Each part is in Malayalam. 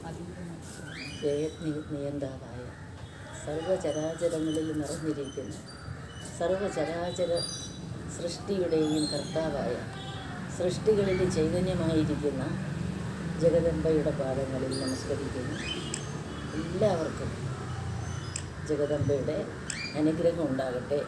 ജഗത് നിയന്താവായ സർവചരാചരങ്ങളിൽ നിറഞ്ഞിരിക്കുന്ന സർവചരാചര സൃഷ്ടിയുടെയും കർത്താവായ സൃഷ്ടികളിൽ ചൈതന്യമായിരിക്കുന്ന ജഗദംബയുടെ പാദങ്ങളിൽ നമസ്കരിക്കുന്നു എല്ലാവർക്കും ജഗദംബയുടെ അനുഗ്രഹം ഉണ്ടാകട്ടെ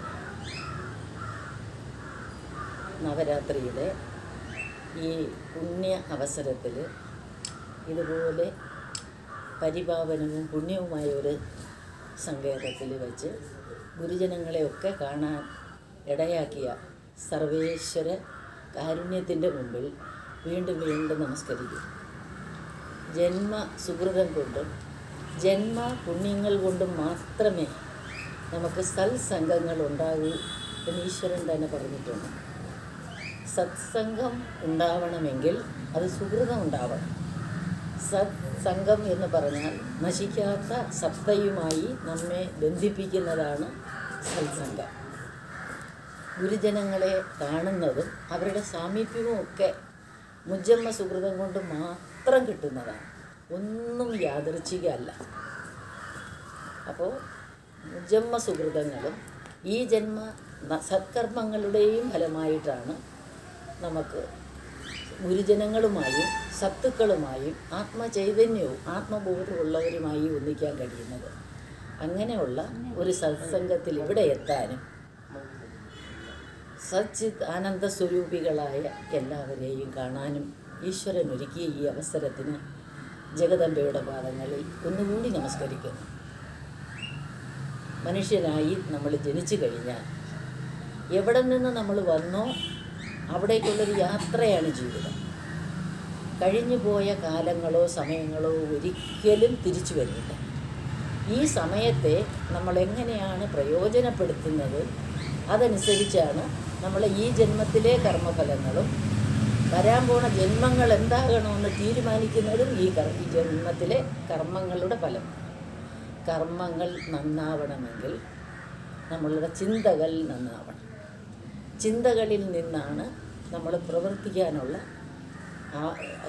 നവരാത്രിയുടെ ഈ പുണ്യ അവസരത്തിൽ ഇതുപോലെ പരിപാവനവും പുണ്യവുമായ ഒരു സങ്കേതത്തിൽ വെച്ച് ഗുരുജനങ്ങളെയൊക്കെ കാണാൻ ഇടയാക്കിയ സർവേശ്വര കാരുണ്യത്തിൻ്റെ മുമ്പിൽ വീണ്ടും വീണ്ടും നമസ്കരിക്കും ജന്മ സുഹൃതം കൊണ്ടും ജന്മ പുണ്യങ്ങൾ കൊണ്ടും മാത്രമേ നമുക്ക് സത്സംഗങ്ങൾ ഉണ്ടാകൂ എന്ന് ഈശ്വരൻ തന്നെ പറഞ്ഞിട്ടുണ്ട് സത്സംഗം ഉണ്ടാവണമെങ്കിൽ അത് സുഹൃതം ഉണ്ടാവണം സത്സംഗം എന്ന് പറഞ്ഞാൽ നശിക്കാത്ത സത്തയുമായി നമ്മെ ബന്ധിപ്പിക്കുന്നതാണ് സത്സംഗം ഗുരുജനങ്ങളെ കാണുന്നതും അവരുടെ സാമീപ്യവും ഒക്കെ മുജമ്മ സുഹൃതം കൊണ്ട് മാത്രം കിട്ടുന്നതാണ് ഒന്നും യാദൃച്ഛികമല്ല അപ്പോൾ മുജമ്മ സുഹൃതങ്ങളും ഈ ജന്മ ന- സത്കർമ്മങ്ങളുടെയും ഫലമായിട്ടാണ് നമുക്ക് ഗുരുജനങ്ങളുമായും സത്തുക്കളുമായും ആത്മചൈതന്യവും ആത്മബോധമുള്ളവരുമായി ഒന്നിക്കാൻ കഴിയുന്നത് അങ്ങനെയുള്ള ഒരു സത്സംഗത്തിൽ ഇവിടെ എത്താനും സച്ചിത് ആനന്ദ സ്വരൂപികളായ എല്ലാവരെയും കാണാനും ഈശ്വരൻ ഒരുക്കിയ ഈ അവസരത്തിന് ജഗദംബയുടെ പാദങ്ങളിൽ ഒന്നുകൂടി നമസ്കരിക്കുന്നു മനുഷ്യനായി നമ്മൾ ജനിച്ചു കഴിഞ്ഞാൽ എവിടെ നിന്ന് നമ്മൾ വന്നോ അവിടേക്കുള്ളൊരു യാത്രയാണ് ജീവിതം കഴിഞ്ഞു പോയ കാലങ്ങളോ സമയങ്ങളോ ഒരിക്കലും തിരിച്ചു വരില്ല ഈ സമയത്തെ നമ്മൾ എങ്ങനെയാണ് പ്രയോജനപ്പെടുത്തുന്നത് അതനുസരിച്ചാണ് നമ്മൾ ഈ ജന്മത്തിലെ കർമ്മഫലങ്ങളും വരാൻ പോണ ജന്മങ്ങൾ എന്താകണമെന്ന് തീരുമാനിക്കുന്നതും ഈ കർ ഈ ജന്മത്തിലെ കർമ്മങ്ങളുടെ ഫലം കർമ്മങ്ങൾ നന്നാവണമെങ്കിൽ നമ്മളുടെ ചിന്തകൾ നന്നാവണം ചിന്തകളിൽ നിന്നാണ് നമ്മൾ പ്രവർത്തിക്കാനുള്ള ആ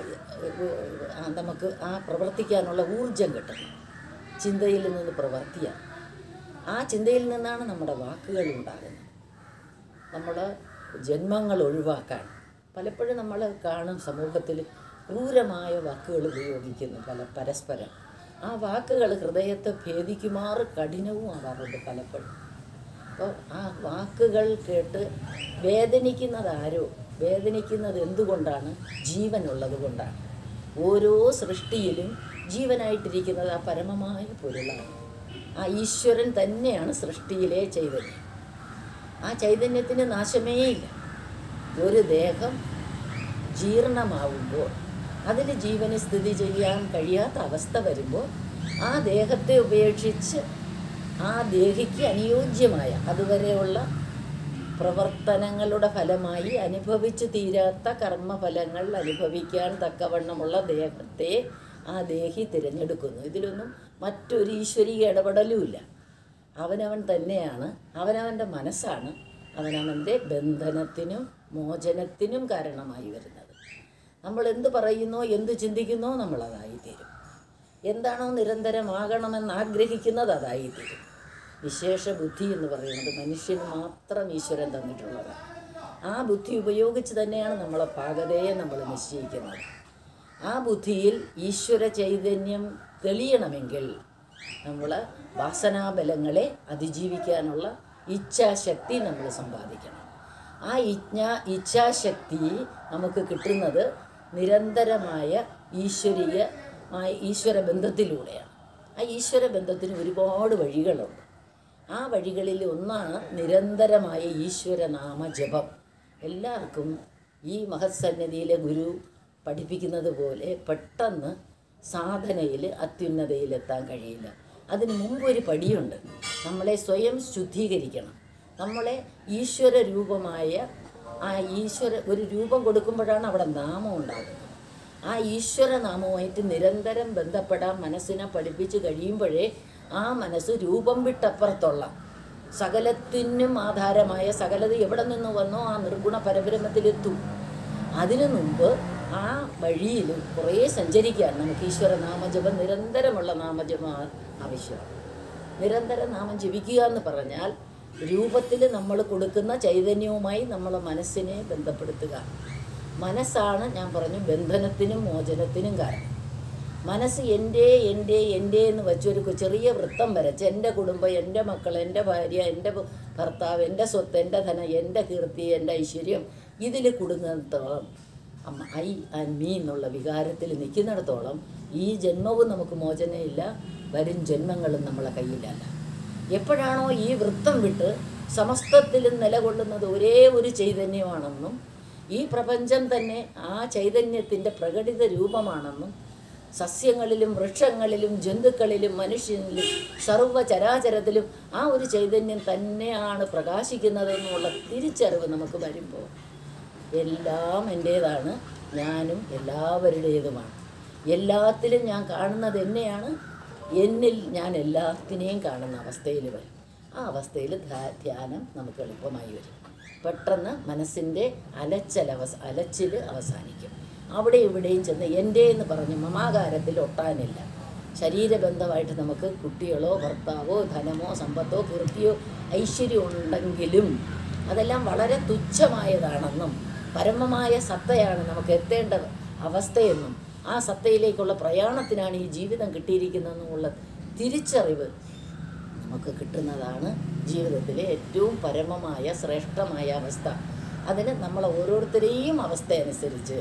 ആ നമുക്ക് ആ പ്രവർത്തിക്കാനുള്ള ഊർജം കിട്ടണം ചിന്തയിൽ നിന്ന് പ്രവർത്തിയാണ് ആ ചിന്തയിൽ നിന്നാണ് നമ്മുടെ വാക്കുകൾ ഉണ്ടാകുന്നത് നമ്മുടെ ജന്മങ്ങൾ ഒഴിവാക്കാൻ പലപ്പോഴും നമ്മൾ കാണും സമൂഹത്തിൽ ക്രൂരമായ വാക്കുകൾ ഉപയോഗിക്കുന്നു പല പരസ്പരം ആ വാക്കുകൾ ഹൃദയത്തെ ഭേദിക്കുമാറ് കഠിനവും ആവാറുണ്ട് പലപ്പോഴും അപ്പോൾ ആ വാക്കുകൾ കേട്ട് വേദനിക്കുന്നത് ആരോ വേദനിക്കുന്നത് എന്തുകൊണ്ടാണ് ജീവനുള്ളത് കൊണ്ടാണ് ഓരോ സൃഷ്ടിയിലും ജീവനായിട്ടിരിക്കുന്നത് ആ പരമമായ പൊരുളാണ് ആ ഈശ്വരൻ തന്നെയാണ് സൃഷ്ടിയിലെ ചൈതന്യം ആ ചൈതന്യത്തിന് നാശമേ ഇല്ല ഒരു ദേഹം ജീർണമാവുമ്പോൾ അതിൽ ജീവന് സ്ഥിതി ചെയ്യാൻ കഴിയാത്ത അവസ്ഥ വരുമ്പോൾ ആ ദേഹത്തെ ഉപേക്ഷിച്ച് ആ ദേഹിക്ക് അനുയോജ്യമായ അതുവരെയുള്ള പ്രവർത്തനങ്ങളുടെ ഫലമായി അനുഭവിച്ചു തീരാത്ത കർമ്മഫലങ്ങൾ അനുഭവിക്കാൻ തക്കവണ്ണമുള്ള ദേഹത്തെ ആ ദേഹി തിരഞ്ഞെടുക്കുന്നു ഇതിലൊന്നും മറ്റൊരു ഈശ്വരീയ ഇടപെടലുമില്ല അവനവൻ തന്നെയാണ് അവനവൻ്റെ മനസ്സാണ് അവനവൻ്റെ ബന്ധനത്തിനും മോചനത്തിനും കാരണമായി വരുന്നത് നമ്മൾ എന്ത് പറയുന്നോ എന്ത് ചിന്തിക്കുന്നോ നമ്മൾ അതായിത്തീരും എന്താണോ നിരന്തരമാകണമെന്ന് ആഗ്രഹിക്കുന്നത് അതായിത്തീരും വിശേഷ ബുദ്ധി എന്ന് പറയുന്നത് മനുഷ്യന് മാത്രം ഈശ്വരൻ തന്നിട്ടുള്ളതാണ് ആ ബുദ്ധി ഉപയോഗിച്ച് തന്നെയാണ് നമ്മളെ പാകതയെ നമ്മൾ നിശ്ചയിക്കുന്നത് ആ ബുദ്ധിയിൽ ഈശ്വര ചൈതന്യം തെളിയണമെങ്കിൽ നമ്മൾ വാസനാബലങ്ങളെ അതിജീവിക്കാനുള്ള ഇച്ഛാശക്തി നമ്മൾ സമ്പാദിക്കണം ആ ഇജ്ഞ ഇച്ഛാശക്തി നമുക്ക് കിട്ടുന്നത് നിരന്തരമായ ഈശ്വരീയമായ ഈശ്വര ബന്ധത്തിലൂടെയാണ് ആ ഈശ്വര ബന്ധത്തിന് ഒരുപാട് വഴികളുണ്ട് ആ വഴികളിൽ ഒന്നാണ് നിരന്തരമായ ഈശ്വരനാമ ജപം എല്ലാവർക്കും ഈ മഹത്സന്നിധിയിലെ ഗുരു പഠിപ്പിക്കുന്നത് പോലെ പെട്ടെന്ന് സാധനയിൽ അത്യുന്നതയിലെത്താൻ കഴിയില്ല അതിന് മുമ്പ് ഒരു പടിയുണ്ട് നമ്മളെ സ്വയം ശുദ്ധീകരിക്കണം നമ്മളെ ഈശ്വര രൂപമായ ആ ഈശ്വര ഒരു രൂപം കൊടുക്കുമ്പോഴാണ് അവിടെ നാമം ഉണ്ടാകുന്നത് ആ ഈശ്വര നാമവുമായിട്ട് നിരന്തരം ബന്ധപ്പെടാൻ മനസ്സിനെ പഠിപ്പിച്ച് കഴിയുമ്പോഴേ ആ മനസ്സ് രൂപം വിട്ടപ്പുറത്തുള്ള സകലത്തിനും ആധാരമായ സകലത് എവിടെ നിന്ന് വന്നോ ആ നിർഗുണ പരബ്രഹ്മത്തിലെത്തും അതിനു മുമ്പ് ആ വഴിയിൽ കുറേ സഞ്ചരിക്കാൻ നമുക്ക് ഈശ്വര നാമജപം നിരന്തരമുള്ള നാമജപം ആ- ആവശ്യമാണ് നിരന്തരം നാമം ജപിക്കുക എന്ന് പറഞ്ഞാൽ രൂപത്തിൽ നമ്മൾ കൊടുക്കുന്ന ചൈതന്യവുമായി നമ്മളെ മനസ്സിനെ ബന്ധപ്പെടുത്തുക മനസ്സാണ് ഞാൻ പറഞ്ഞു ബന്ധനത്തിനും മോചനത്തിനും കാരണം മനസ്സ് എൻ്റെ എൻ്റെ എൻ്റെ എന്ന് വെച്ചൊരു കൊ- ചെറിയ വൃത്തം വരച്ച് എൻ്റെ കുടുംബം എൻ്റെ മക്കൾ എൻ്റെ ഭാര്യ എൻ്റെ ഭ- ഭർത്താവ് എൻ്റെ സ്വത്ത് എൻ്റെ ധനം എൻ്റെ കീർത്തി എൻ്റെ ഐശ്വര്യം ഇതിൽ കുടുങ്ങുന്നിടത്തോളം അമ്മ ഐ ആൻഡ് മീ എന്നുള്ള വികാരത്തിൽ നിൽക്കുന്നിടത്തോളം ഈ ജന്മവും നമുക്ക് മോചനമില്ല വരും ജന്മങ്ങളും നമ്മളെ കയ്യിലല്ല എപ്പോഴാണോ ഈ വൃത്തം വിട്ട് സമസ്തത്തിലും നിലകൊള്ളുന്നത് ഒരേ ഒരു ചൈതന്യമാണെന്നും ഈ പ്രപഞ്ചം തന്നെ ആ ചൈതന്യത്തിൻ്റെ പ്രകടിത രൂപമാണെന്നും സസ്യങ്ങളിലും വൃക്ഷങ്ങളിലും ജന്തുക്കളിലും മനുഷ്യനിലും സർവ്വചരാചരത്തിലും ആ ഒരു ചൈതന്യം തന്നെയാണ് പ്രകാശിക്കുന്നതെന്നുള്ള തിരിച്ചറിവ് നമുക്ക് വരുമ്പോൾ എല്ലാം എൻ്റേതാണ് ഞാനും എല്ലാവരുടേതുമാണ് എല്ലാത്തിലും ഞാൻ കാണുന്നത് എന്നെയാണ് എന്നിൽ ഞാൻ എല്ലാത്തിനെയും കാണുന്ന അവസ്ഥയിൽ വരും ആ അവസ്ഥയിൽ ധ്യാ- ധ്യാനം നമുക്ക് എളുപ്പമായി വരും പെട്ടെന്ന് മനസ്സിൻ്റെ അലച്ചലവസ അലച്ചിൽ അവസാനിക്കും അവിടെ ഇവിടെയും ചെന്ന് എൻ്റെ എന്ന് പറഞ്ഞ് മമാകാരത്തിൽ ഒട്ടാനില്ല ശരീരബന്ധമായിട്ട് നമുക്ക് കുട്ടികളോ ഭർത്താവോ ധനമോ സമ്പത്തോ കീർത്തിയോ ഐശ്വര്യം ഉണ്ടെങ്കിലും അതെല്ലാം വളരെ തുച്ഛമായതാണെന്നും പരമമായ സത്തയാണ് നമുക്ക് എത്തേണ്ട അവസ്ഥയെന്നും ആ സത്തയിലേക്കുള്ള പ്രയാണത്തിനാണ് ഈ ജീവിതം കിട്ടിയിരിക്കുന്നതെന്നുമുള്ള തിരിച്ചറിവ് നമുക്ക് കിട്ടുന്നതാണ് ജീവിതത്തിലെ ഏറ്റവും പരമമായ ശ്രേഷ്ഠമായ അവസ്ഥ അതിന് നമ്മൾ ഓരോരുത്തരെയും അവസ്ഥ അനുസരിച്ച്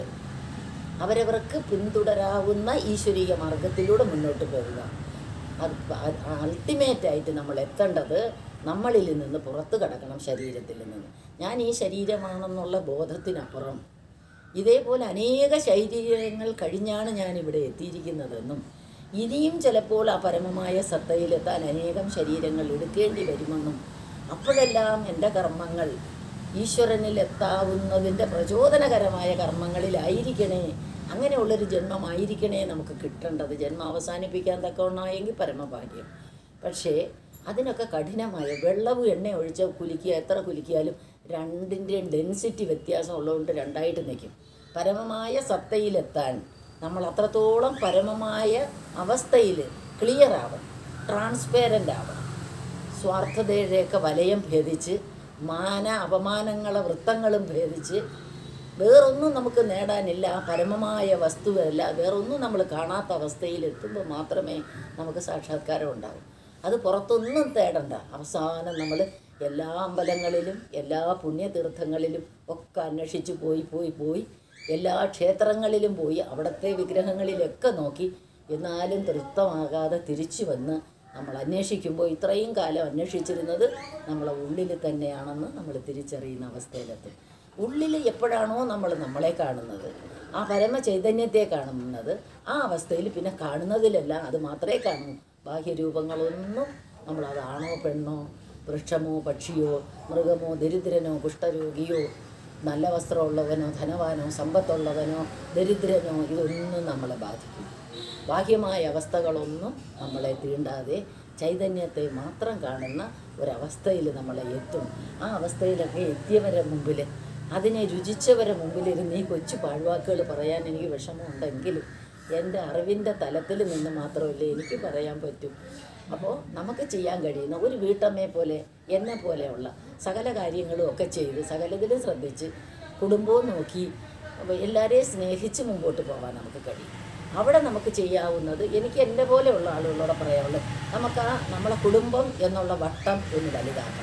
അവരവർക്ക് പിന്തുടരാവുന്ന ഈശ്വരീയ മാർഗത്തിലൂടെ മുന്നോട്ട് പോവുക അത് അൾട്ടിമേറ്റായിട്ട് നമ്മൾ എത്തേണ്ടത് നമ്മളിൽ നിന്ന് പുറത്ത് കടക്കണം ശരീരത്തിൽ നിന്ന് ഞാൻ ഈ ശരീരമാണെന്നുള്ള ബോധത്തിനപ്പുറം ഇതേപോലെ അനേക ശരീരങ്ങൾ കഴിഞ്ഞാണ് ഞാൻ ഇവിടെ എത്തിയിരിക്കുന്നതെന്നും ഇനിയും ചിലപ്പോൾ ആ പരമമായ സത്തയിലെത്താൻ അനേകം ശരീരങ്ങൾ എടുക്കേണ്ടി വരുമെന്നും അപ്പോഴെല്ലാം എൻ്റെ കർമ്മങ്ങൾ ഈശ്വരനിൽ എത്താവുന്നതിൻ്റെ പ്രചോദനകരമായ കർമ്മങ്ങളിലായിരിക്കണേ അങ്ങനെയുള്ളൊരു ജന്മമായിരിക്കണേ നമുക്ക് കിട്ടേണ്ടത് ജന്മം അവസാനിപ്പിക്കാൻ തക്കവണ്ണമായെങ്കിൽ പരമഭാഗ്യം പക്ഷേ അതിനൊക്കെ കഠിനമായ വെള്ളവും എണ്ണ ഒഴിച്ച് കുലിക്കുക എത്ര കുലിക്കിയാലും രണ്ടിൻ്റെയും ഡെൻസിറ്റി വ്യത്യാസം ഉള്ളതുകൊണ്ട് രണ്ടായിട്ട് നിൽക്കും പരമമായ സത്തയിലെത്താൻ നമ്മൾ അത്രത്തോളം പരമമായ അവസ്ഥയിൽ ക്ലിയർ ആവണം ട്രാൻസ്പെയറൻ്റ് ആവണം സ്വാർത്ഥതയുടെയൊക്കെ വലയം ഭേദിച്ച് മാന അപമാനങ്ങളെ വൃത്തങ്ങളും ഭേദിച്ച് വേറൊന്നും നമുക്ക് നേടാനില്ല ആ പരമമായ വസ്തുവല്ല വേറൊന്നും നമ്മൾ കാണാത്ത അവസ്ഥയിൽ എത്തുമ്പോൾ മാത്രമേ നമുക്ക് സാക്ഷാത്കാരം ഉണ്ടാവും അത് പുറത്തൊന്നും തേടണ്ട അവസാനം നമ്മൾ എല്ലാ അമ്പലങ്ങളിലും എല്ലാ പുണ്യതീർത്ഥങ്ങളിലും ഒക്കെ അന്വേഷിച്ച് പോയി പോയി പോയി എല്ലാ ക്ഷേത്രങ്ങളിലും പോയി അവിടുത്തെ വിഗ്രഹങ്ങളിലൊക്കെ നോക്കി എന്നാലും തൃപ്തമാകാതെ തിരിച്ചു വന്ന് നമ്മൾ അന്വേഷിക്കുമ്പോൾ ഇത്രയും കാലം അന്വേഷിച്ചിരുന്നത് നമ്മളെ ഉള്ളിൽ തന്നെയാണെന്ന് നമ്മൾ തിരിച്ചറിയുന്ന അവസ്ഥയിലെത്തും ഉള്ളിൽ എപ്പോഴാണോ നമ്മൾ നമ്മളെ കാണുന്നത് ആ പരമ ചൈതന്യത്തെ കാണുന്നത് ആ അവസ്ഥയിൽ പിന്നെ കാണുന്നതിലെല്ലാം അത് മാത്രമേ കാണൂ ബാഹ്യരൂപങ്ങളൊന്നും നമ്മൾ അതാണോ പെണ്ണോ വൃക്ഷമോ പക്ഷിയോ മൃഗമോ ദരിദ്രനോ കുഷ്ഠരോഗിയോ നല്ല വസ്ത്രമുള്ളവനോ ധനവാനോ സമ്പത്തുള്ളവനോ ദരിദ്രനോ ഇതൊന്നും നമ്മളെ ബാധിക്കും ബാഹ്യമായ അവസ്ഥകളൊന്നും നമ്മളെ തീണ്ടാതെ ചൈതന്യത്തെ മാത്രം കാണുന്ന ഒരവസ്ഥയിൽ നമ്മളെ എത്തും ആ അവസ്ഥയിലൊക്കെ എത്തിയവരെ മുമ്പിൽ അതിനെ രുചിച്ചവരെ മുമ്പിലിരുന്ന് ഈ കൊച്ചു പാഴ്വാക്കുകൾ പറയാൻ എനിക്ക് വിഷമമുണ്ടെങ്കിലും എൻ്റെ അറിവിൻ്റെ തലത്തിൽ നിന്ന് മാത്രമല്ലേ എനിക്ക് പറയാൻ പറ്റൂ അപ്പോൾ നമുക്ക് ചെയ്യാൻ കഴിയുന്ന ഒരു വീട്ടമ്മയെ പോലെ എന്നെ പോലെയുള്ള സകല കാര്യങ്ങളും ഒക്കെ ചെയ്ത് സകലതിലും ശ്രദ്ധിച്ച് കുടുംബവും നോക്കി അപ്പോൾ എല്ലാവരെയും സ്നേഹിച്ച് മുമ്പോട്ട് പോകാൻ നമുക്ക് കഴിയും അവിടെ നമുക്ക് ചെയ്യാവുന്നത് എനിക്ക് എൻ്റെ പോലെയുള്ള ആളുകളോട് പറയാനുള്ളത് നമുക്ക് ആ നമ്മളെ കുടുംബം എന്നുള്ള വട്ടം ഒന്ന് വലുതാക്കാം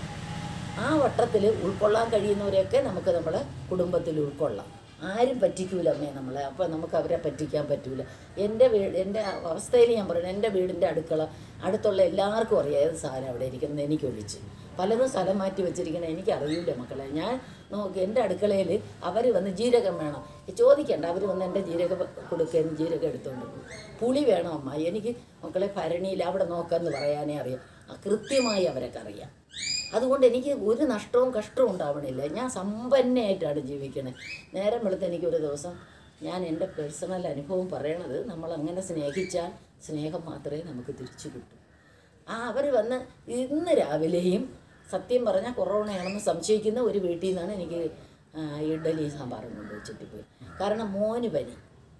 ആ വട്ടത്തിൽ ഉൾക്കൊള്ളാൻ കഴിയുന്നവരെയൊക്കെ നമുക്ക് നമ്മളെ കുടുംബത്തിൽ ഉൾക്കൊള്ളാം ആരും പറ്റിക്കൂല അമ്മേ നമ്മളെ അപ്പോൾ നമുക്ക് അവരെ പറ്റിക്കാൻ പറ്റൂല എൻ്റെ വീട് എൻ്റെ അവസ്ഥയിൽ ഞാൻ പറയുന്നത് എൻ്റെ വീടിൻ്റെ അടുക്കള അടുത്തുള്ള എല്ലാവർക്കും അറിയാം ഏത് സാധനം അവിടെ ഇരിക്കുന്നത് എനിക്ക് ഒഴിച്ച് പലതും സ്ഥലം മാറ്റി വെച്ചിരിക്കണ എനിക്ക് അറിയില്ല മക്കളെ ഞാൻ നോക്കി എൻ്റെ അടുക്കളയിൽ അവർ വന്ന് ജീരകം വേണം ചോദിക്കണ്ട അവർ വന്ന് എൻ്റെ ജീരകം കൊടുക്കുകയും ജീരകം എടുത്തുകൊണ്ട് പോകും പുളി വേണം അമ്മ എനിക്ക് മക്കളെ ഭരണിയിൽ അവിടെ നോക്കാമെന്ന് പറയാനേ അറിയാം ആ കൃത്യമായി അവരൊക്കെ അറിയാം അതുകൊണ്ട് എനിക്ക് ഒരു നഷ്ടവും കഷ്ടവും ഉണ്ടാവണില്ല ഞാൻ സമ്പന്നയായിട്ടാണ് ജീവിക്കണത് നേരം വെളുത്ത് എനിക്കൊരു ദിവസം ഞാൻ എൻ്റെ പേഴ്സണൽ അനുഭവം പറയണത് നമ്മൾ അങ്ങനെ സ്നേഹിച്ചാൽ സ്നേഹം മാത്രമേ നമുക്ക് തിരിച്ചു കിട്ടൂ ആ അവർ വന്ന് ഇന്ന് രാവിലെയും സത്യം പറഞ്ഞാൽ കൊറോണയാണെന്ന് സംശയിക്കുന്ന ഒരു വീട്ടിൽ നിന്നാണ് എനിക്ക് ആ, ഇഡ്ഡലി സാമ്പാറും കൊണ്ട് വെച്ചിട്ട് പോയി കാരണം മോന് പനി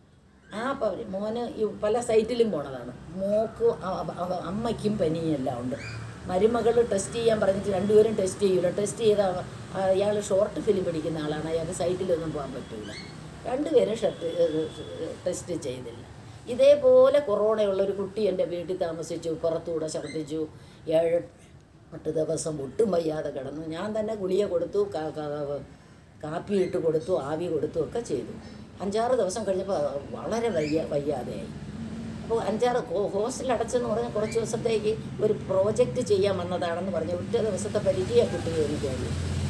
ആ പ- മോന് ഈ പല സൈറ്റിലും പോണതാണ് മോക്ക് അ- അ- അവ- അമ്മയ്ക്കും പനിയെല്ലാം ഉണ്ട് മരുമകൾ ടെസ്റ്റ് ചെയ്യാൻ പറഞ്ഞിട്ട് രണ്ടുപേരും ടെസ്റ്റ് ചെയ്യൂല ടെസ്റ്റ് ചെയ്ത അയാൾ ഷോർട്ട് ഫിലിം പഠിക്കുന്ന ആളാണ് അയാൾക്ക് സൈറ്റിലൊന്നും പോകാൻ പറ്റില്ല രണ്ടുപേരും ഷർട്ട് ടെസ്റ്റ് ചെയ്തില്ല ഇതേപോലെ കൊറോണയുള്ള ഒരു കുട്ടി എൻ്റെ വീട്ടിൽ താമസിച്ചു പുറത്തൂടെ ഛർദ്ദിച്ചു ഏഴ് എട്ട് ദിവസം ഒട്ടും വയ്യാതെ കിടന്നു ഞാൻ തന്നെ ഗുളിക കൊടുത്തു ക- ക- കാപ്പി ഇട്ട് കൊടുത്തു ആവി കൊടുത്തു ഒക്കെ ചെയ്തു അഞ്ചാറ് ദിവസം കഴിഞ്ഞപ്പോൾ വളരെ വയ്യ വയ്യാതെയായി അപ്പോൾ അഞ്ചാറ് ഹോ- ഹോസ്റ്റൽ അടച്ചെന്ന് പറഞ്ഞാൽ കുറച്ച് ദിവസത്തേക്ക് ഒരു പ്രോജക്റ്റ് ചെയ്യാൻ വന്നതാണെന്ന് പറഞ്ഞ് ഒറ്റ ദിവസത്തെ പരിചയ കുട്ടി എനിക്കറിയും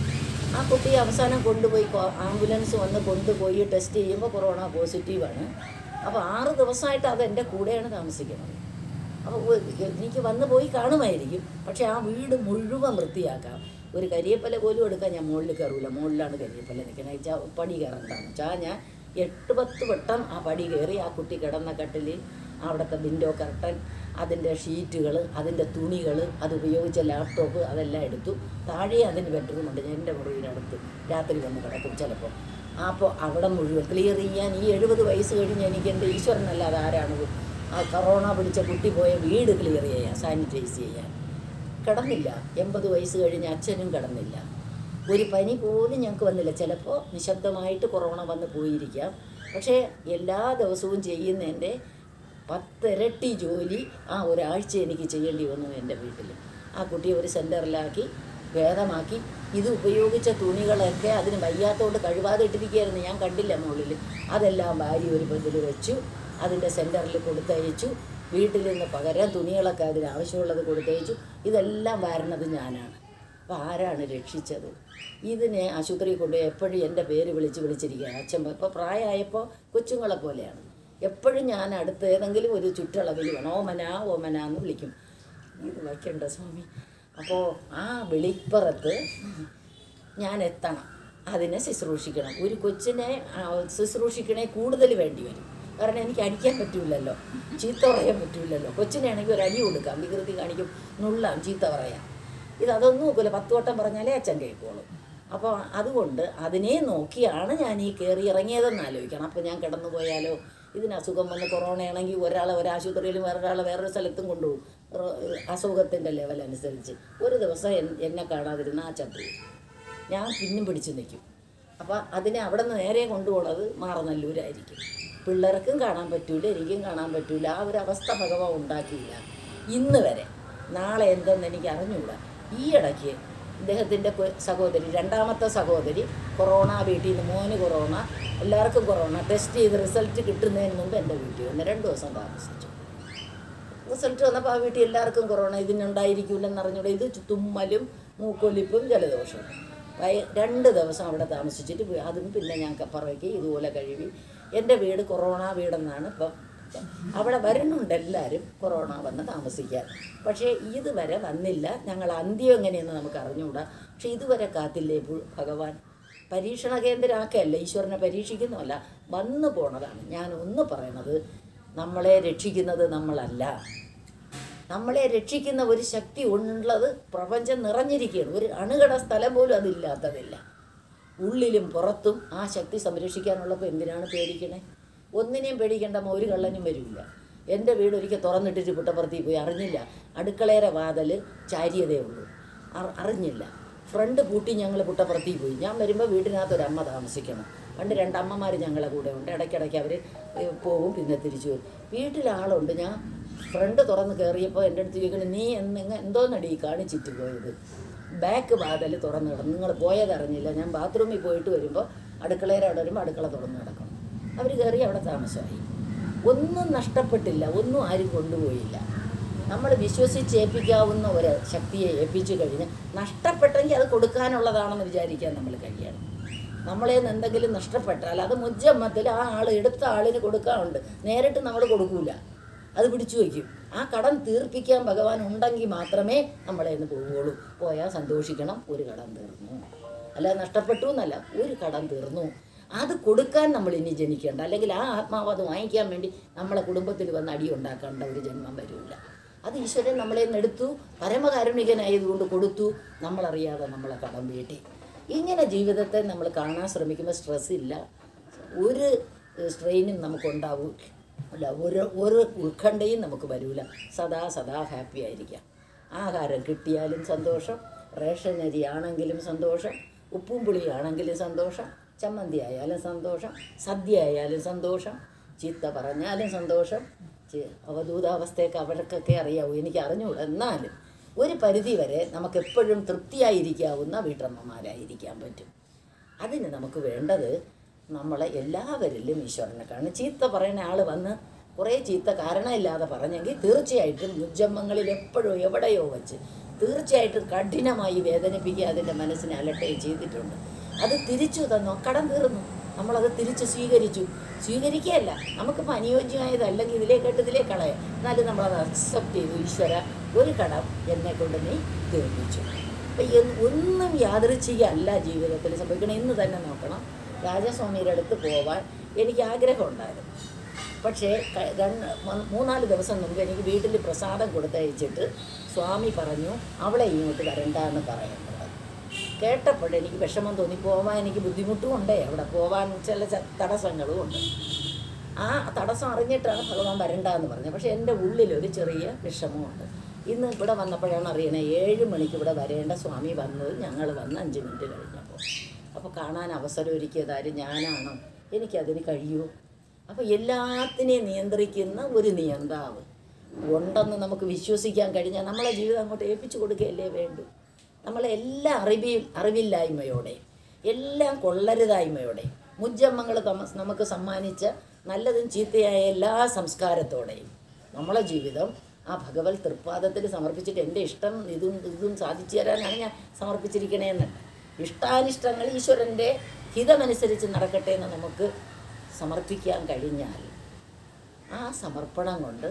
ആ കുട്ടിയെ അവസാനം കൊണ്ടുപോയി കൊ- ആംബുലൻസ് വന്ന് കൊണ്ടുപോയി ടെസ്റ്റ് ചെയ്യുമ്പോൾ കൊറോണ പോസിറ്റീവാണ് അപ്പോൾ ആറ് ദിവസമായിട്ട് അത് എൻ്റെ കൂടെയാണ് താമസിക്കുന്നത് അപ്പോൾ ഒ- എനിക്ക് വന്ന് പോയി കാണുമായിരിക്കും പക്ഷേ ആ വീട് മുഴുവൻ വൃത്തിയാക്കാം ഒരു കരിയപ്പല പോലും എടുക്കാൻ ഞാൻ മുകളിൽ കയറൂല മുകളിലാണ് കരിയപ്പല നിൽക്കുന്നത് വെച്ചാൽ പടി കയറണ്ടാന്ന് വെച്ചാൽ ഞാൻ എട്ട് പത്ത് വട്ടം ആ പടി കയറി ആ കുട്ടി കിടന്ന കട്ടിൽ അവിടുത്തെ വിൻഡോ കർട്ടൻ അതിൻ്റെ ഷീറ്റുകൾ അതിൻ്റെ തുണികൾ അത് ഉപയോഗിച്ച ലാപ്ടോപ്പ് അതെല്ലാം എടുത്തു താഴെ അതിന് ബെഡ്റൂമുണ്ട് ഞാൻ എൻ്റെ മുറിയിനടുത്ത് രാത്രി വന്ന് കിടക്കും ചിലപ്പോൾ അപ്പോൾ അവിടെ മുഴുവൻ ക്ലിയർ ചെയ്യാൻ ഈ എഴുപത് വയസ്സ് കഴിഞ്ഞ് എനിക്ക് എൻ്റെ ഈശ്വരനല്ലാതെ ആരാണ് ആ കൊറോണ പിടിച്ച കുട്ടി പോയ വീട് ക്ലിയർ ചെയ്യാൻ സാനിറ്റൈസ് ചെയ്യാൻ കിടന്നില്ല എൺപത് വയസ്സ് കഴിഞ്ഞ് അച്ഛനും കിടന്നില്ല ഒരു പനി പോലും ഞങ്ങൾക്ക് വന്നില്ല ചിലപ്പോൾ നിശബ്ദമായിട്ട് കൊറോണ വന്ന് പോയിരിക്കാം പക്ഷേ എല്ലാ ദിവസവും ചെയ്യുന്നതിൻ്റെ പത്തിരട്ടി ജോലി ആ ഒരാഴ്ച എനിക്ക് ചെയ്യേണ്ടി വന്നു എൻ്റെ വീട്ടിൽ ആ കുട്ടിയെ ഒരു സെൻറ്ററിലാക്കി ഭേദമാക്കി ഇത് ഉപയോഗിച്ച തുണികളൊക്കെ അതിന് വയ്യാത്തതുകൊണ്ട് കഴുകാതെ ഇട്ടിരിക്കുകയായിരുന്നു ഞാൻ കണ്ടില്ല മുകളിൽ അതെല്ലാം വാരി ഒരു ഇതിൽ വെച്ചു അതിൻ്റെ സെൻറ്ററിൽ കൊടുത്തയച്ചു വീട്ടിൽ നിന്ന് പകരം തുണികളൊക്കെ അതിന് ആവശ്യമുള്ളത് കൊടുത്തയച്ചു ഇതെല്ലാം വാരണത് ഞാനാണ് അപ്പോൾ ആരാണ് രക്ഷിച്ചത് ഇതിനെ ആശുപത്രിയിൽ കൊണ്ടുപോയി എപ്പോഴും എൻ്റെ പേര് വിളിച്ച് വിളിച്ചിരിക്കുകയാണ് അച്ഛൻ ഇപ്പോൾ പ്രായമായപ്പോൾ കൊച്ചുങ്ങളെ പോലെയാണ് എപ്പോഴും ഞാൻ അടുത്ത് ഏതെങ്കിലും ഒരു ചുറ്റളവിൽ വേണം ഓമന ഓമന എന്ന് വിളിക്കും ഇത് വയ്ക്കണ്ട സ്വാമി അപ്പോൾ ആ വിളിപ്പുറത്ത് ഞാൻ എത്തണം അതിനെ ശുശ്രൂഷിക്കണം ഒരു കൊച്ചിനെ ആ, ശുശ്രൂഷിക്കണേ കൂടുതൽ വേണ്ടി വരും കാരണം എനിക്ക് അടിക്കാൻ പറ്റൂലല്ലോ ചീത്ത പറയാൻ പറ്റൂലല്ലോ കൊച്ചിനാണെങ്കിൽ ഒരു അടി കൊടുക്കാം വികൃതി കാണിക്കും നുള്ളാം ചീത്ത പറയാം ഇത് അതൊന്നും നോക്കില്ല പത്ത് വട്ടം പറഞ്ഞാലേ അച്ഛൻ കേൾക്കുള്ളൂ അപ്പോൾ അതുകൊണ്ട് അതിനെ നോക്കിയാണ് ഞാൻ ഈ കയറി ഇറങ്ങിയതെന്ന് ആലോചിക്കണം അപ്പോൾ ഞാൻ കിടന്നു പോയാലോ ഇതിന് അസുഖം വന്ന് കൊറോണയാണെങ്കിൽ ഒരാളെ ഒരാശുപത്രിയിലും വേറൊരാളെ വേറൊരു സ്ഥലത്തും കൊണ്ടുപോകും റോ- അസുഖത്തിൻ്റെ ലെവൽ അനുസരിച്ച് ഒരു ദിവസം എൻ- എന്നെ കാണാതിരുന്ന ആ ചത്തു ഞാൻ പിന്നും പിടിച്ചു നിൽക്കും അപ്പോൾ അതിനെ അവിടെ നിന്ന് നേരെ കൊണ്ടുപോകുന്നത് മാറനല്ലൂരായിരിക്കും പിള്ളേർക്കും കാണാൻ പറ്റൂല എനിക്കും കാണാൻ പറ്റൂല ആ ഒരു അവസ്ഥ ഭഗവാൻ ഉണ്ടാക്കിയില്ല ഇന്ന് വരെ നാളെ എന്തെന്ന് എനിക്ക് അറിഞ്ഞുകൂടാ ഈ ഇടയ്ക്ക് ഇദ്ദേഹത്തിൻ്റെ കൊ- സഹോദരി രണ്ടാമത്തെ സഹോദരി കൊറോണ വീട്ടിൽ നിന്ന് മോന് കൊറോണ എല്ലാവർക്കും കൊറോണ ടെസ്റ്റ് ചെയ്ത് റിസൾട്ട് കിട്ടുന്നതിന് മുമ്പ് എൻ്റെ വീട്ടിൽ വന്ന് രണ്ട് ദിവസം താമസിച്ചു റിസൾട്ട് വന്നപ്പോൾ ആ വീട്ടിൽ എല്ലാവർക്കും കൊറോണ ഇതിനുണ്ടായിരിക്കില്ലെന്ന് അറിഞ്ഞൂടെ ഇത് ചു- തുമ്മലും മൂക്കൊലിപ്പും ജലദോഷവും വയ രണ്ട് ദിവസം അവിടെ താമസിച്ചിട്ട് പോയി അതും പിന്നെ ഞാൻ പറവയ്ക്ക് ഇതുപോലെ കഴുകി എൻ്റെ വീട് കൊറോണ വീടെന്നാണ് ഇപ്പം അവിടെ വരുന്നുണ്ട് എല്ലാവരും കൊറോണ വന്ന് താമസിക്കാൻ പക്ഷേ ഇതുവരെ വന്നില്ല ഞങ്ങൾ അന്ത്യം എങ്ങനെയെന്ന് നമുക്ക് അറിഞ്ഞുകൂടാ പക്ഷേ ഇതുവരെ കാത്തില്ലേ ഭു- ഭഗവാൻ പരീക്ഷണ കേന്ദ്രമാക്കല്ല ഈശ്വരനെ പരീക്ഷിക്കുന്നതല്ല വന്നു പോണതാണ് ഞാൻ ഒന്ന് പറയണത് നമ്മളെ രക്ഷിക്കുന്നത് നമ്മളല്ല നമ്മളെ രക്ഷിക്കുന്ന ഒരു ശക്തി ഉള്ളത് പ്രപഞ്ചം നിറഞ്ഞിരിക്കുകയാണ് ഒരു അണുകട സ്ഥലം പോലും അതില്ലാത്തതില്ല ഉള്ളിലും പുറത്തും ആ ശക്തി സംരക്ഷിക്കാനുള്ളപ്പോൾ എന്തിനാണ് പേടിക്കണേ ഒന്നിനെയും പേടിക്കേണ്ട ഒരു കള്ളനും വരില്ല എൻ്റെ വീട് ഒരിക്കൽ തുറന്നിട്ടിട്ട് പുട്ടപ്പുറത്തി പോയി അറിഞ്ഞില്ല അടുക്കളയുടെ വാതൽ ചാരിയതേ ഉള്ളൂ അർ- അറിഞ്ഞില്ല ഫ്രണ്ട് പൂട്ടി ഞങ്ങൾ പുട്ടപ്പുറത്തി പോയി ഞാൻ വരുമ്പോൾ വീടിനകത്ത് ഒരു അമ്മ താമസിക്കണം പണ്ട് രണ്ടമ്മമാർ ഞങ്ങളെ കൂടെ ഉണ്ട് ഇടയ്ക്കിടയ്ക്ക് അവർ പോകും പിന്നെ തിരിച്ചു വരും വീട്ടിലാളുണ്ട് ഞാൻ ഫ്രണ്ട് തുറന്ന് കയറിയപ്പോൾ എൻ്റെ അടുത്ത് ചോദിക്കണം നീ എന്ന് എന്തോന്നടി കാണിച്ചിട്ട് പോയത് ബാക്ക് വാതിൽ തുറന്ന് കിടന്നു നിങ്ങൾ പോയതറിഞ്ഞില്ല ഞാൻ ബാത്റൂമിൽ പോയിട്ട് വരുമ്പോൾ അടുക്കളയുടെ അവിടെ വരുമ്പോൾ അടുക്കള തുറന്ന് കിടക്കണം അവർ കയറി അവിടെ താമസമായി ഒന്നും നഷ്ടപ്പെട്ടില്ല ഒന്നും ആരും കൊണ്ടുപോയില്ല നമ്മൾ വിശ്വസിച്ച് ഏൽപ്പിക്കാവുന്ന ഒരു ശക്തിയെ ഏൽപ്പിച്ചു കഴിഞ്ഞ് നഷ്ടപ്പെട്ടെങ്കിൽ അത് കൊടുക്കാനുള്ളതാണെന്ന് വിചാരിക്കാൻ നമ്മൾ കഴിയണം നമ്മളെ നിന്ന് എന്തെങ്കിലും നഷ്ടപ്പെട്ടാൽ അത് മുജ്ജമ്മത്തിൽ ആ ആൾ എടുത്ത ആളിന് കൊടുക്കാറുണ്ട് നേരിട്ട് നമ്മൾ കൊടുക്കൂല അത് പിടിച്ചു വയ്ക്കും ആ കടം തീർപ്പിക്കാൻ ഭഗവാൻ ഉണ്ടെങ്കിൽ മാത്രമേ നമ്മളെ നിന്ന് പോവുകയുള്ളൂ പോയാൽ സന്തോഷിക്കണം ഒരു കടം തീർന്നു അല്ല നഷ്ടപ്പെട്ടു എന്നല്ല ഒരു കടം തീർന്നു അത് കൊടുക്കാൻ നമ്മൾ ഇനി ജനിക്കേണ്ട അല്ലെങ്കിൽ ആ ആത്മാവ് അത് വാങ്ങിക്കാൻ വേണ്ടി നമ്മളെ കുടുംബത്തിൽ വന്ന് അടി ഉണ്ടാക്കേണ്ട ഒരു ജന്മം വരില്ല അത് ഈശ്വരൻ നമ്മളെ നിന്ന് എടുത്തു പരമകാരുണികനായതുകൊണ്ട് കൊടുത്തു നമ്മളറിയാതെ നമ്മളെ കടം വീട്ടി ഇങ്ങനെ ജീവിതത്തെ നമ്മൾ കാണാൻ ശ്രമിക്കുമ്പോൾ സ്ട്രെസ് ഇല്ല ഒരു സ്ട്രെയിനും നമുക്കുണ്ടാവില്ല അല്ല ഒരു ഒരു ഉത്കണ്ഠയും നമുക്ക് വരില്ല സദാ സദാ ഹാപ്പി ആയിരിക്കാം ആഹാരം കിട്ടിയാലും സന്തോഷം റേഷൻ അരി ആണെങ്കിലും സന്തോഷം ഉപ്പും പുളിയാണെങ്കിലും സന്തോഷം ചമ്മന്തി ആയാലും സന്തോഷം സദ്യ ആയാലും സന്തോഷം ചീത്ത പറഞ്ഞാലും സന്തോഷം ചി- അവധൂതാവസ്ഥയൊക്കെ അവർക്കൊക്കെ അറിയാവൂ എനിക്ക് അറിഞ്ഞുകൂടാ എന്നാലും ഒരു പരിധി വരെ നമുക്ക് എപ്പോഴും തൃപ്തിയായിരിക്കാവുന്ന വീട്ടമ്മമാരായിരിക്കാൻ പറ്റും അതിന് നമുക്ക് വേണ്ടത് നമ്മളെ എല്ലാവരിലും ഈശ്വരനെ കാണും ചീത്ത പറയുന്ന ആൾ വന്ന് കുറേ ചീത്ത കാരണമില്ലാതെ പറഞ്ഞെങ്കിൽ തീർച്ചയായിട്ടും മുജ്ജമ്മങ്ങളിൽ എപ്പോഴും എവിടെയോ വെച്ച് തീർച്ചയായിട്ടും കഠിനമായി വേദനിപ്പിക്കുക അതിൻ്റെ മനസ്സിനെ അലട്ടുകയും ചെയ്തിട്ടുണ്ട് അത് തിരിച്ചു തന്നോ കടം തീർന്നു നമ്മളത് തിരിച്ച് സ്വീകരിച്ചു സ്വീകരിക്കുകയല്ല നമുക്കിപ്പോൾ അനുയോജ്യമായത് അല്ലെങ്കിൽ ഇതിലേക്കിട്ട് ഇതിലേ കളയാം എന്നാലും നമ്മളത് അക്സെപ്റ്റ് ചെയ്തു ഈശ്വര ഒരു കടം എന്നെ കൊണ്ട് നീ തീർപ്പിച്ചു അപ്പം എന്ന് ഒന്നും യാദൃച്ഛികമല്ല ജീവിതത്തിൽ സംഭവിക്കണം ഇന്ന് തന്നെ നോക്കണം രാജസ്വാമിയുടെ അടുത്ത് പോവാൻ എനിക്ക് ആഗ്രഹമുണ്ടായിരുന്നു പക്ഷേ ക- രണ്ട് മൂ- മൂന്നാല് ദിവസം മുമ്പ് എനിക്ക് വീട്ടിൽ പ്രസാദം കൊടുത്തയച്ചിട്ട് സ്വാമി പറഞ്ഞു അവളെ ഇങ്ങോട്ട് വരണ്ട എന്ന് പറയുന്നത് കേട്ടപ്പോൾ എനിക്ക് വിഷമം തോന്നി പോവാൻ എനിക്ക് ബുദ്ധിമുട്ടും ഉണ്ടേ അവിടെ പോവാൻ ചില ച- തടസ്സങ്ങളും ഉണ്ട് ആ തടസ്സം അറിഞ്ഞിട്ടാണ് ഭഗവാൻ വരണ്ട എന്ന് പറഞ്ഞത് പക്ഷേ എൻ്റെ ഉള്ളിലൊരു ചെറിയ വിഷമമുണ്ട് ഇന്ന് ഇവിടെ വന്നപ്പോഴാണ് അറിയണേ ഏഴ് മണിക്ക് ഇവിടെ വരേണ്ട സ്വാമി വന്നത് ഞങ്ങൾ വന്ന് അഞ്ച് മിനിറ്റ് കഴിഞ്ഞപ്പോൾ അപ്പോൾ കാണാൻ അവസരം ഒരുക്കിയതാരും ഞാനാണോ എനിക്കതിന് കഴിയുമോ അപ്പോൾ എല്ലാത്തിനെയും നിയന്ത്രിക്കുന്ന ഒരു നിയന്താവ് ഉണ്ടെന്ന് നമുക്ക് വിശ്വസിക്കാൻ കഴിഞ്ഞാൽ നമ്മളെ ജീവിതം അങ്ങോട്ട് ഏൽപ്പിച്ചു കൊടുക്കുകയല്ലേ വേണ്ടു നമ്മളെ എല്ലാ അറിവി അറിവില്ലായ്മയോടെ എല്ലാം കൊള്ളരുതായ്മയോടെ മുജ്ജമ്മങ്ങൾ തമ നമുക്ക് സമ്മാനിച്ച നല്ലതും ചീത്തയായ എല്ലാ സംസ്കാരത്തോടെയും നമ്മളെ ജീവിതം ആ ഭഗവത് തൃപ്പാദത്തിൽ സമർപ്പിച്ചിട്ട് എൻ്റെ ഇഷ്ടം ഇതും ഇതും സാധിച്ചു തരാനാണ് ഞാൻ സമർപ്പിച്ചിരിക്കണേന്ന് ഇഷ്ടാനിഷ്ടങ്ങൾ ഈശ്വരൻ്റെ ഹിതമനുസരിച്ച് നടക്കട്ടെ എന്ന് നമുക്ക് സമർപ്പിക്കാൻ കഴിഞ്ഞാൽ ആ സമർപ്പണം കൊണ്ട്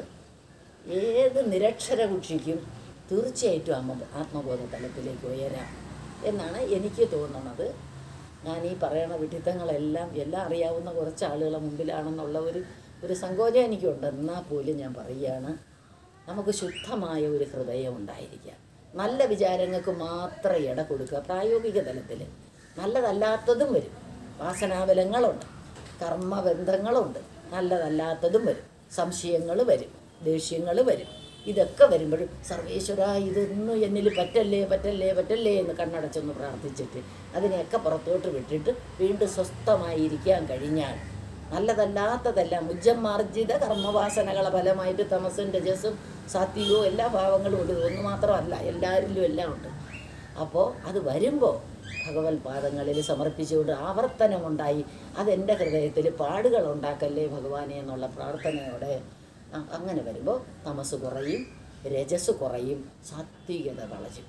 ഏത് നിരക്ഷര കുക്ഷിക്കും തീർച്ചയായിട്ടും ആത്മ ആത്മബോധ തലത്തിലേക്ക് ഉയരാം എന്നാണ് എനിക്ക് തോന്നുന്നത് ഞാൻ ഈ പറയണ വിഡിത്തങ്ങളെല്ലാം എല്ലാം അറിയാവുന്ന കുറച്ച് ആളുകളെ മുമ്പിലാണെന്നുള്ള ഒരു ഒരു സങ്കോചം എനിക്കുണ്ട് എന്നാൽ പോലും ഞാൻ പറയുകയാണ് നമുക്ക് ശുദ്ധമായ ഒരു ഹൃദയം ഉണ്ടായിരിക്കുക നല്ല വിചാരങ്ങൾക്ക് മാത്രം ഇട കൊടുക്കുക പ്രായോഗിക തലത്തിൽ നല്ലതല്ലാത്തതും വരും വാസനാബലങ്ങളുണ്ട് കർമ്മബന്ധങ്ങളുണ്ട് നല്ലതല്ലാത്തതും വരും സംശയങ്ങൾ വരും ദേഷ്യങ്ങൾ വരും ഇതൊക്കെ വരുമ്പോഴും സർവേശ്വര ഇതൊന്നും എന്നിൽ പറ്റല്ലേ പറ്റല്ലേ പറ്റല്ലേ എന്ന് കണ്ണടച്ചൊന്ന് പ്രാർത്ഥിച്ചിട്ട് അതിനെയൊക്കെ പുറത്തോട്ട് വിട്ടിട്ട് വീണ്ടും സ്വസ്ഥമായിരിക്കാൻ കഴിഞ്ഞാൽ നല്ലതല്ലാത്തതെല്ലാം ഉജ്ജമാർജിത കർമ്മവാസനകളെ ഫലമായിട്ട് തമസും രജസും സാത്വികവും എല്ലാ ഭാവങ്ങളും ഉണ്ട് ഒന്ന് മാത്രമല്ല എല്ലാവരിലും എല്ലാം ഉണ്ട് അപ്പോൾ അത് വരുമ്പോൾ ഭഗവത് പാദങ്ങളിൽ സമർപ്പിച്ചുകൊണ്ട് ആവർത്തനമുണ്ടായി അതെൻ്റെ ഹൃദയത്തിൽ പാടുകൾ ഉണ്ടാക്കല്ലേ ഭഗവാനെ എന്നുള്ള പ്രാർത്ഥനയോടെ അ- അങ്ങനെ വരുമ്പോൾ തമസ് കുറയും രജസ് കുറയും സാത്വികത വളരും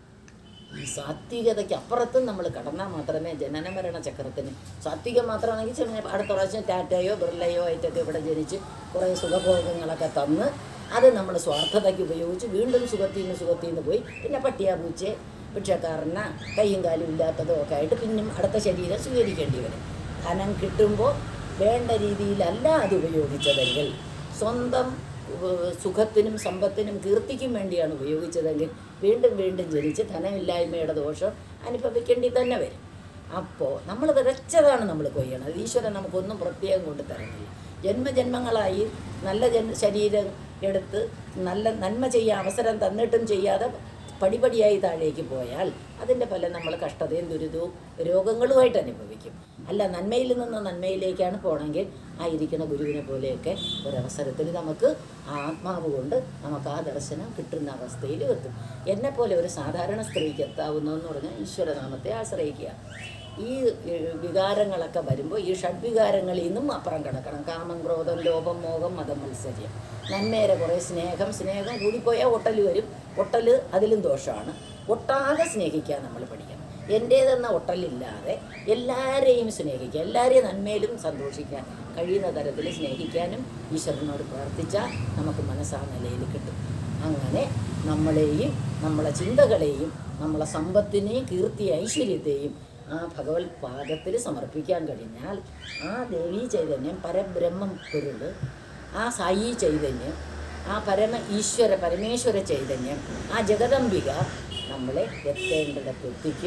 ഈ സാത്വികതയ്ക്ക് അപ്പുറത്തും നമ്മൾ കടന്നാൽ മാത്രമേ ജനന മരണ ചക്രത്തിന് സാത്വികം മാത്രമാണെങ്കിൽ ചെറിയ അടുത്ത പ്രാവശ്യം ടാറ്റയോ ബിർളയോ ആയിട്ടൊക്കെ ഇവിടെ ജനിച്ച് കുറേ സുഖഭോഗങ്ങളൊക്കെ തന്ന് അത് നമ്മൾ സ്വാർത്ഥതയ്ക്ക് ഉപയോഗിച്ച് വീണ്ടും സുഖത്തിൽ നിന്ന് സുഖത്തിൽ നിന്ന് പോയി പിന്നെ പട്ടിയ പൂച്ചെ ഭിക്ഷക്കാരന കയ്യും കാലും ഇല്ലാത്തതോ ഒക്കെ ആയിട്ട് പിന്നും അടുത്ത ശരീരം സ്വീകരിക്കേണ്ടി വരും ധനം കിട്ടുമ്പോൾ വേണ്ട രീതിയിലല്ല അത് ഉപയോഗിച്ചതെങ്കിൽ സ്വന്തം ഏഹ് സുഖത്തിനും സമ്പത്തിനും കീർത്തിക്കും വേണ്ടിയാണ് ഉപയോഗിച്ചതെങ്കിൽ വീണ്ടും വീണ്ടും ജനിച്ച് ധനമില്ലായ്മയുടെ ദോഷം അനുഭവിക്കേണ്ടി തന്നെ വരും അപ്പോൾ നമ്മൾ വിതച്ചതാണ് നമ്മൾ കൊയ്യണത് ഈശ്വരൻ നമുക്കൊന്നും പ്രത്യേകം കൊണ്ട് തരുന്നില്ല ജന്മജന്മങ്ങളായി നല്ല ജന്മ ശരീരം എടുത്ത് നല്ല നന്മ ചെയ്യാൻ അവസരം തന്നിട്ടും ചെയ്യാതെ പടിപടിയായി താഴേക്ക് പോയാൽ അതിൻ്റെ ഫലം നമ്മൾ കഷ്ടതയും ദുരിതവും രോഗങ്ങളുമായിട്ട് അനുഭവിക്കും അല്ല നന്മയിൽ നിന്ന് നന്മയിലേക്കാണ് പോകണമെങ്കിൽ ആയിരിക്കുന്ന ഗുരുവിനെ പോലെയൊക്കെ ഒരവസരത്തിൽ നമുക്ക് ആ ആത്മാവ് കൊണ്ട് നമുക്ക് ആ ദർശനം കിട്ടുന്ന അവസ്ഥയിൽ എത്തും എന്നെപ്പോലെ ഒരു സാധാരണ സ്ത്രീക്ക് എത്താവുന്നു എന്ന് പറഞ്ഞാൽ ഈശ്വരനാമത്തെ ആശ്രയിക്കുക ഈ ഏഹ്, വികാരങ്ങളൊക്കെ വരുമ്പോൾ ഈ ഷഡ്വികാരങ്ങളിൽ നിന്നും അപ്പുറം കിടക്കണം കാമം ക്രോധം ലോഭം മോഹം മതം മത്സര്യം നന്മേരെ കുറേ സ്നേഹം സ്നേഹം കൂടിപ്പോയാൽ ഒട്ടൽ വരും ഒട്ടൽ അതിലും ദോഷമാണ് ഒട്ടാതെ സ്നേഹിക്കാൻ നമ്മൾ പഠിക്കണം എൻ്റേതെന്ന ഒട്ടലില്ലാതെ എല്ലാവരെയും സ്നേഹിക്കുക എല്ലാവരെയും നന്മയിലും സന്തോഷിക്കാൻ കഴിയുന്ന തരത്തിൽ സ്നേഹിക്കാനും ഈശ്വരനോട് പ്രാർത്ഥിച്ചാൽ നമുക്ക് മനസ്സാ നിലയിൽ കിട്ടും അങ്ങനെ നമ്മളെയും നമ്മളെ ചിന്തകളെയും നമ്മളെ സമ്പത്തിനെയും കീർത്തി ഐശ്വര്യത്തെയും ആ ഭഗവത് പാദത്തിൽ സമർപ്പിക്കാൻ കഴിഞ്ഞാൽ ആ ദേവീ ചൈതന്യം പരബ്രഹ്മം പൊരുള് ആ സായി ചൈതന്യം ആ പരമ ഈശ്വര പരമേശ്വര ചൈതന്യം ആ ജഗദംബിക നമ്മളെ എത്തേണ്ടിടത്ത് എത്തിക്കും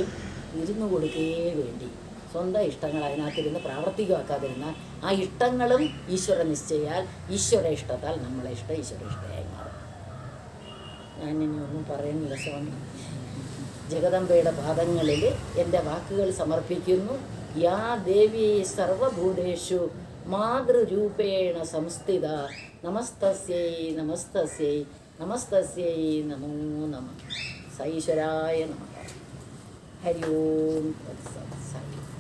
ഇരുന്ന് കൊടുക്കുകയേ വേണ്ടി സ്വന്തം ഇഷ്ടങ്ങൾ അതിനകത്തിരുന്ന് പ്രാവർത്തികമാക്കാതിരുന്നാൽ ആ ഇഷ്ടങ്ങളും ഈശ്വര നിശ്ചയാൽ ഈശ്വര ഇഷ്ടത്താൽ നമ്മളെ ഇഷ്ടം ഈശ്വര ഇഷ്ടമായി മാറും ഞാനിനി ഒന്നും പറയുന്നില്ല സ്വാമി ജഗദംബയുടെ പാദങ്ങളിൽ എൻ്റെ വാക്കുകൾ സമർപ്പിക്കുന്നു യാ ദേവി സർവഭൂതേഷു മാതൃരൂപേണ സംസ്ഥിത നമസ്തസ്യൈ നമസ്തസ്യൈ നമസ്തസ്യൈ നമോ നമ സൈശ്വരായ നമ ഹരി ഓം തത്സത്. സായി